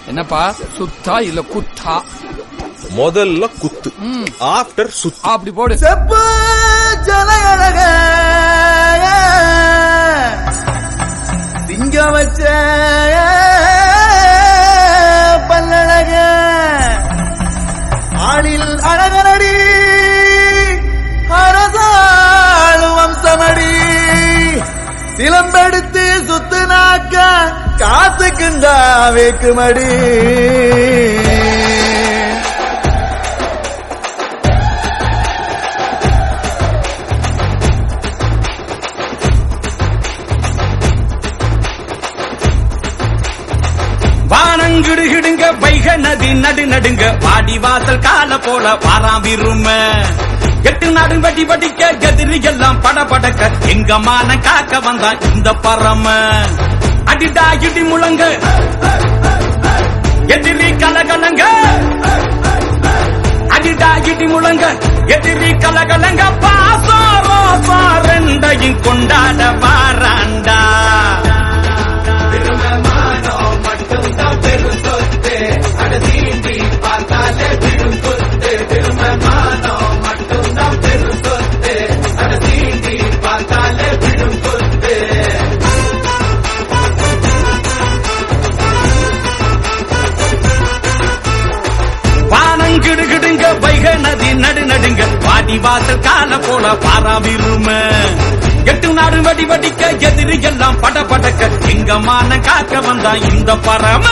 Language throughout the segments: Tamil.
என்னப்பா சுத்தா இல்ல குத்தா முதல்ல குத்து ஆஃப்டர் சுத்து அப்படி போடு செப்பு ஜலையழக திங்க வச்ச பல்லழக ஆளில் அழகனடி அரசாளு வம்சமடி சிலம்பெடுத்து சுத்துனாக்க காத்துக்குண்டா வேக்குமடி வானங்கிடுகிடுங்க வைக நதி நடு நடுங்க வாடி வாசல் கால போல வாராம் விரும்ப எட்டு நாடு வடி வடிக்க எதிரி எல்லாம் பட படக்க எங்க மான காக்க வந்தான் இந்த பரம அடிடா இடி முழங்க எதிரி கலகலங்க அடிடா இடி முழங்க எதிரி கலகலங்க பாசம் ரோசம் ரெண்டையும் கொண்டாட வாராண்டா வானங்கிடுகிடுங்க வைக நதி நடு நடுங்க வாடி வாசல் கால போல பாரா விரும எட்டு நாடு வடி வடிக்க எதிரி எல்லாம் பட படக்க எங்க மான காக்க வந்தா இந்த பரம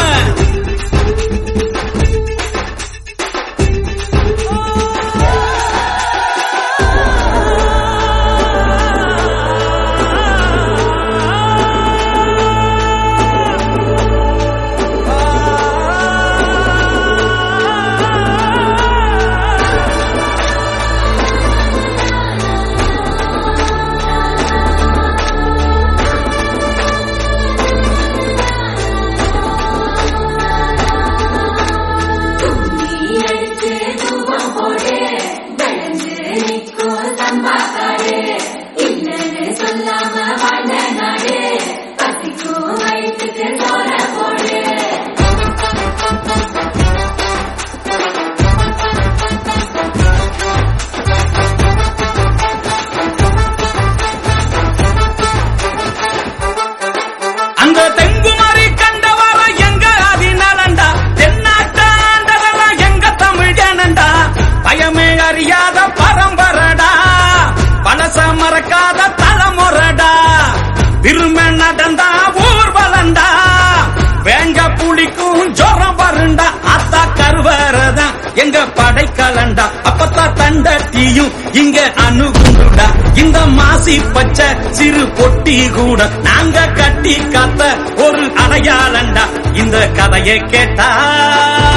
அந்த தெங்குமரி கண்டவர எங்க அதிநலண்டா தென்னாட்டாண்டவர எங்க தமிழ் ஜனண்டா பயமே அறியாத பரம்பரடா பழச மறக்காத தலைமுறடா திரும்ப நடந்தா ஊர்வலண்டா வேங்க புளிக்கும் ஜோரம் வருண்டா அத்தா கருவறதான் எங்க படைக்கலண்டா அப்பத்தான் தண்டட்டியும் இங்க அணுகுண்டுடா இந்த மாசி பச்சை சிறு பொட்டி கூட நாங்க கட்டி காத்த ஒரு அடையாளண்டா இந்த கதையை கேட்டா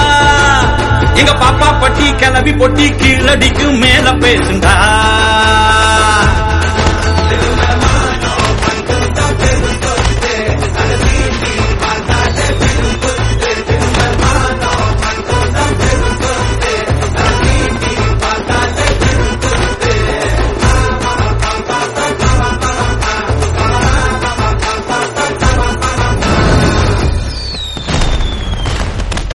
எங்க பாப்பா பட்டி கிளவி பொட்டி கீழடிக்கு மேல பேசுண்டா